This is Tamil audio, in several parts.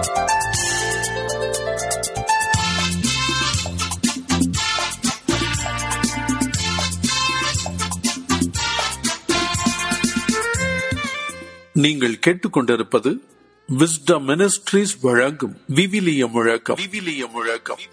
நீங்கள் கேட்டுக்கொண்டிருப்பது விஸ்டம் மினிஸ்ட்ரீஸ் வழங்கும் விவிலிய முழக்கம் விவிலிய முழக்கம்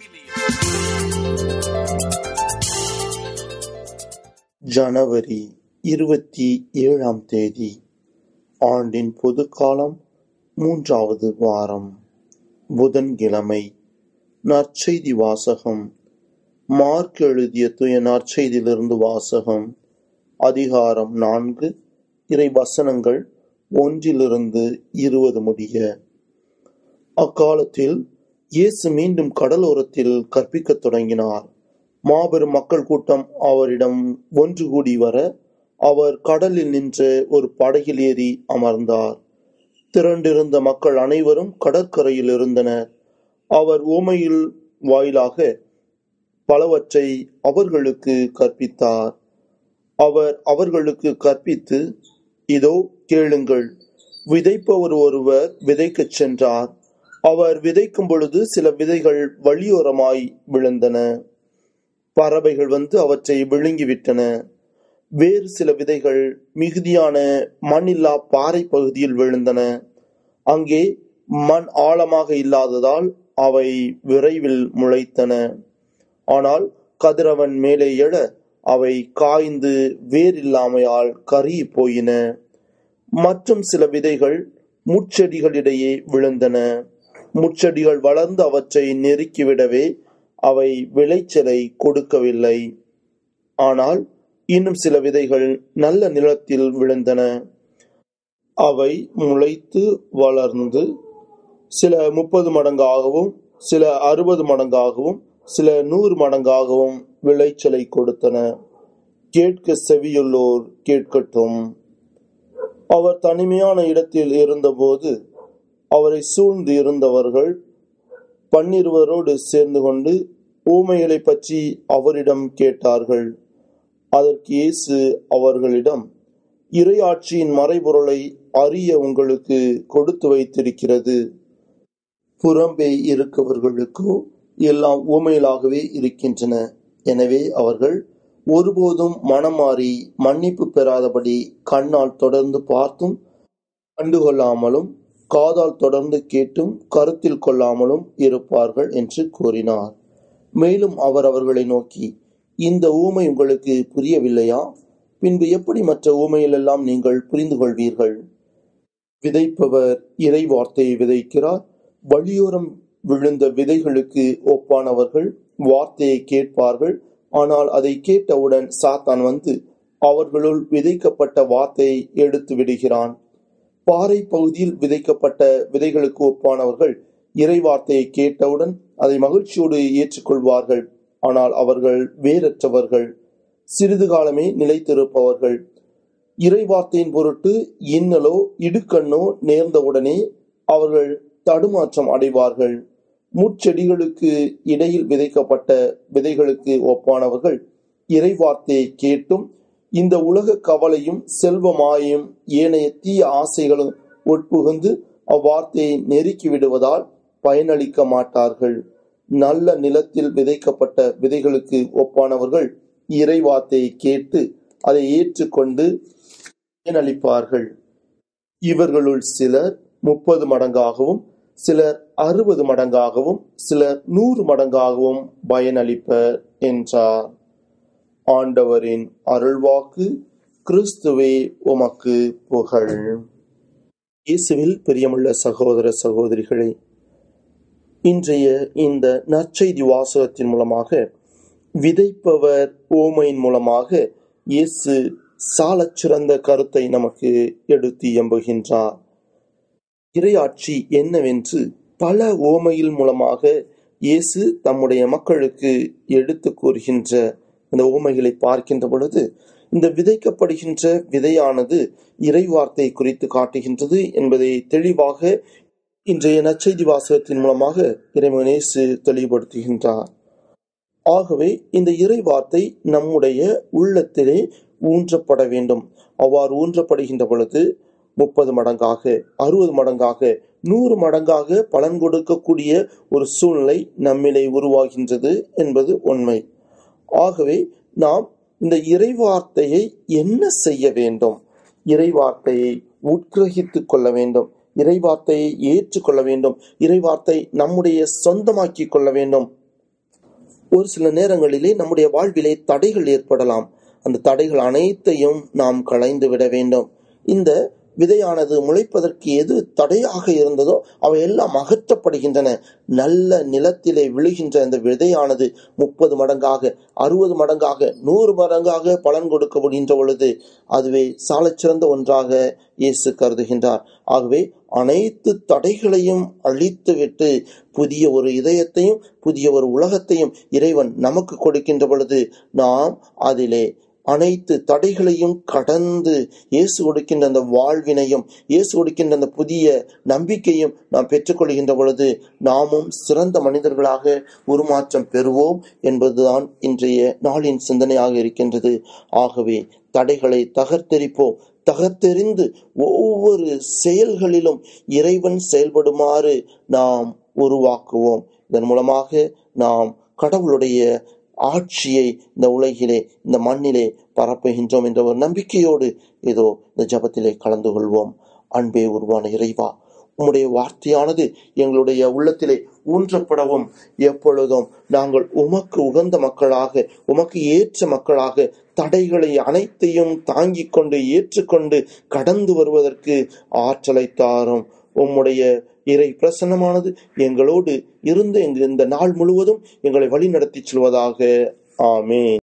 ஜனவரி இருபத்தி ஏழாம் தேதி ஆண்டின் பொதுக்காலம் மூன்றாவது வாரம் புதன்கிழமை நற்செய்தி வாசகம் மார்க் எழுதிய துய நற்செய்தியிலிருந்து வாசகம் அதிகாரம் நான்கு இறை வசனங்கள் ஒன்றிலிருந்து இருபது முடிய அக்காலத்தில் இயேசு மீண்டும் கடலோரத்தில் கற்பிக்கத் தொடங்கினார் மாபெரும் மக்கள் கூட்டம் அவரிடம் ஒன்று கூடி வர அவர் கடலில் நின்ற ஒரு படகில் ஏறி அமர்ந்தார் திரண்டிருந்த மக்கள் அனைவரும் கடற்கரையில் இருந்தனர் அவர் ஊமையில் வாயிலாக பலவற்றை அவர்களுக்கு கற்பித்தார் அவர் அவர்களுக்கு கற்பித்து இதோ கேளுங்கள் விதைப்பவர் ஒருவர் விதைக்கச் சென்றார் அவர் விதைக்கும் பொழுது சில விதைகள் வழியோரமாய் விழுந்தன பறவைகள் வந்து அவற்றை விழுங்கிவிட்டன வேறு சில விதைகள் மிகுதியான மண்ணில்லா பாறை பகுதியில் விழுந்தன அங்கே மண் ஆழமாக இல்லாததால் அவை விரைவில் முளைத்தன ஆனால் கதிரவன் மேலே எழ அவை காய்ந்து வேரில்லாமையால் கருகி போயின மற்றும் சில விதைகள் முட்செடிகளிடையே விழுந்தன முட்செடிகள் வளர்ந்து அவற்றை நெருக்கிவிடவே அவை விளைச்சலை கொடுக்கவில்லை ஆனால் இன்னும் சில விதைகள் நல்ல நிலத்தில் விழுந்தன அவை முளைத்து வளர்ந்து சில முப்பது மடங்காகவும் சில அறுபது மடங்காகவும் சில நூறு மடங்காகவும் விளைச்சலை கொடுத்தன கேட்க செவியுள்ளோர் கேட்கட்டும் அவர் தனிமையான இடத்தில் இருந்தபோது அவரை சூழ்ந்து இருந்தவர்கள் பன்னிருவரோடு சேர்ந்து கொண்டு ஊமைகளை பற்றி அவரிடம் கேட்டார்கள் அதற்கு இயேசு அவர்களிடம் இறையாட்சியின் மறைபொருளை அறிய உங்களுக்கு கொடுத்து வைத்திருக்கிறது புறம்பே இருக்கவர்களுக்கோ எல்லாம் ஊமையிலாகவே இருக்கின்றன எனவே அவர்கள் ஒருபோதும் மனமாறி மன்னிப்பு பெறாதபடி கண்ணால் தொடர்ந்து பார்த்தும் கண்டுகொள்ளாமலும் காதால் தொடர்ந்து கேட்டும் கருத்தில் கொள்ளாமலும் இருப்பார்கள் என்று கூறினார் மேலும் அவர் அவர்களை நோக்கி இந்த ஊமை உங்களுக்கு புரியவில்லையா பின்பு எப்படி மற்ற ஊமையிலெல்லாம் நீங்கள் புரிந்து கொள்வீர்கள் விதைப்பவர் இறை வார்த்தையை விதைக்கிறார் வழியோரம் விழுந்த விதைகளுக்கு ஒப்பானவர்கள் வார்த்தையை கேட்பார்கள் ஆனால் அதை கேட்டவுடன் சாத்தான் வந்து அவர்களுள் விதைக்கப்பட்ட வார்த்தையை எடுத்து விடுகிறான் பாறை பகுதியில் விதைக்கப்பட்ட விதைகளுக்கு ஒப்பானவர்கள் இறை வார்த்தையை கேட்டவுடன் அதை மகிழ்ச்சியோடு ஏற்றுக்கொள்வார்கள் ஆனால் அவர்கள் வேறற்றவர்கள் சிறிது காலமே நிலைத்திருப்பவர்கள் இறை வார்த்தையின் பொருட்டு இன்னலோ இடுக்கண்ணோ நேர்ந்தவுடனே அவர்கள் தடுமாற்றம் அடைவார்கள் முட்செடிகளுக்கு இடையில் விதைக்கப்பட்ட விதைகளுக்கு ஒப்பானவர்கள் இறை வார்த்தையை கேட்டும் இந்த உலக கவலையும் செல்வமாயும் ஏனைய தீய ஆசைகளும் உட்புகுந்து அவ்வார்த்தையை நெருக்கி விடுவதால் பயனளிக்க மாட்டார்கள் நல்ல நிலத்தில் விதைக்கப்பட்ட விதைகளுக்கு ஒப்பானவர்கள் இறை வார்த்தையை கேட்டு அதை ஏற்றுக்கொண்டு பயனளிப்பார்கள் இவர்களுள் சிலர் முப்பது மடங்காகவும் சிலர் அறுபது மடங்காகவும் சிலர் நூறு மடங்காகவும் பயனளிப்பர் என்றார் ஆண்டவரின் அருள்வாக்கு கிறிஸ்துவே உமக்கு புகழ் இயேசுவில் பிரியமுள்ள சகோதர சகோதரிகளே இன்றைய இந்த நற்செய்தி வாசகத்தின் மூலமாக விதைப்பவர் ஓமையின் மூலமாக இயேசு சாலச் சிறந்த கருத்தை நமக்கு எடுத்து எம்புகின்றார் இறையாட்சி என்னவென்று பல ஓமையில் மூலமாக இயேசு தம்முடைய மக்களுக்கு எடுத்து கூறுகின்ற இந்த ஓமைகளை பார்க்கின்ற பொழுது இந்த விதைக்கப்படுகின்ற விதையானது இறைவார்த்தை குறித்து காட்டுகின்றது என்பதை தெளிவாக இன்றைய நற்செய்தி வாசகத்தின் மூலமாக இறைமனேசு தெளிவுபடுத்துகின்றார் ஆகவே இந்த இறை வார்த்தை நம்முடைய உள்ளத்திலே ஊன்றப்பட வேண்டும் அவ்வாறு ஊன்றப்படுகின்ற பொழுது முப்பது மடங்காக அறுபது மடங்காக நூறு மடங்காக பலன் கொடுக்கக்கூடிய ஒரு சூழ்நிலை நம்மிலே உருவாகின்றது என்பது உண்மை ஆகவே நாம் இந்த இறைவார்த்தையை என்ன செய்ய வேண்டும் இறைவார்த்தையை உட்கிரகித்துக் கொள்ள வேண்டும் இறைவார்த்தையை ஏற்றுக்கொள்ள வேண்டும் இறைவார்த்தை நம்முடைய சொந்தமாக்கி கொள்ள வேண்டும் ஒரு சில நேரங்களிலே நம்முடைய வாழ்விலே தடைகள் ஏற்படலாம் அந்த தடைகள் அனைத்தையும் நாம் களைந்து விட வேண்டும் இந்த விதையானது முளைப்பதற்கு எது தடையாக இருந்ததோ அவை எல்லாம் அகற்றப்படுகின்றன நல்ல நிலத்திலே விழுகின்ற அந்த விதையானது முப்பது மடங்காக அறுபது மடங்காக நூறு மடங்காக பலன் கொடுக்கப்படுகின்ற பொழுது அதுவே சாலச்சிறந்த ஒன்றாக இயேசு கருதுகின்றார் ஆகவே அனைத்து தடைகளையும் அழித்துவிட்டு புதிய ஒரு இதயத்தையும் புதிய ஒரு உலகத்தையும் இறைவன் நமக்கு கொடுக்கின்ற பொழுது நாம் அதிலே அனைத்து தடைகளையும் கடந்து இயேசு கொடுக்கின்ற அந்த வாழ்வினையும் இயேசு கொடுக்கின்ற அந்த புதிய நம்பிக்கையும் நாம் பெற்றுக்கொள்கின்ற பொழுது நாமும் சிறந்த மனிதர்களாக உருமாற்றம் பெறுவோம் என்பதுதான் இன்றைய நாளின் சிந்தனையாக இருக்கின்றது ஆகவே தடைகளை தகர்த்தெரிப்போம் தகர்த்தெறிந்து ஒவ்வொரு செயல்களிலும் இறைவன் செயல்படுமாறு நாம் உருவாக்குவோம் இதன் மூலமாக நாம் கடவுளுடைய ஆட்சியை இந்த உலகிலே இந்த மண்ணிலே பரப்புகின்றோம் என்ற ஒரு நம்பிக்கையோடு ஏதோ இந்த ஜபத்திலே கலந்து கொள்வோம் அன்பே உருவான இறைவா உம்முடைய வார்த்தையானது எங்களுடைய உள்ளத்திலே ஊன்றப்படவும் எப்பொழுதும் நாங்கள் உமக்கு உகந்த மக்களாக உமக்கு ஏற்ற மக்களாக தடைகளை அனைத்தையும் தாங்கிக் கொண்டு ஏற்றுக்கொண்டு கடந்து வருவதற்கு ஆற்றலை தாரும் உம்முடைய இறை பிரசன்னமானது எங்களோடு இருந்து எங்கள் இந்த நாள் முழுவதும் எங்களை வழி நடத்தி செல்வதாக ஆமே